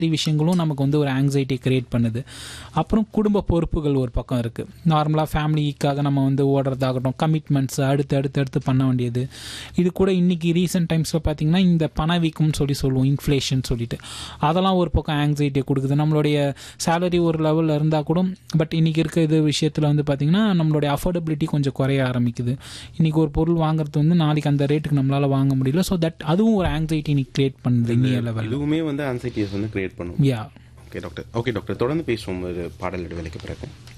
விஷயங்களும் நமக்கு வந்து ஒரு ஆங்ஸைட்டி கிரியேட் பண்ணுது அப்புறம் குடும்ப பொறுப்புகள் ஒரு பக்கம் இருக்குது நார்மலாக ஃபேமிலிக்காக நம்ம வந்து ஓடுறதாகட்டும் கமிட்மெண்ட்ஸ் அடுத்து அடுத்து அடுத்து பண்ண வேண்டியது இது கூட இன்னைக்கு ரீசெண்ட் டைம்ஸில் பார்த்தீங்கன்னா இந்த பணவீக்கம்னு சொல்லி சொல்லுவோம் இன்ஃப்ளேஷன் சொல்லிட்டு அதெல்லாம் ஒரு பக்கம் ஆங்ஸைட்டியை கொடுக்குது நம்மளுடைய சேலரி ஒரு லெவலில் இருந்தால் கூட பட் இன்னைக்கு இருக்க இது விஷயத்தில் வந்து பார்த்தீங்கன்னா நம்மளுடைய அஃபோர்டபிலிட்டி கொஞ்சம் குறைய ஆரம்பிக்குது இன்னைக்கு ஒரு பொருள் வாங்குறது வந்து நாளைக்கு அந்த ரேட்டுக்கு நம்மளால வாங்க முடியல ஸோ தட் அதுவும் ஒரு ஆங்ஸைட்டி இன்னைக்கு கிரியேட் பண்ணுது இன்னைய லெவலில் இதுவுமே வந்து ஆன்சைட்டிஸ் வந்து கிரியேட் பண்ணும் யா ஓகே டாக்டர் ஓகே டாக்டர் தொடர்ந்து பேசுவோம் ஒரு பாடல் இடைவேளைக்கு பிறகு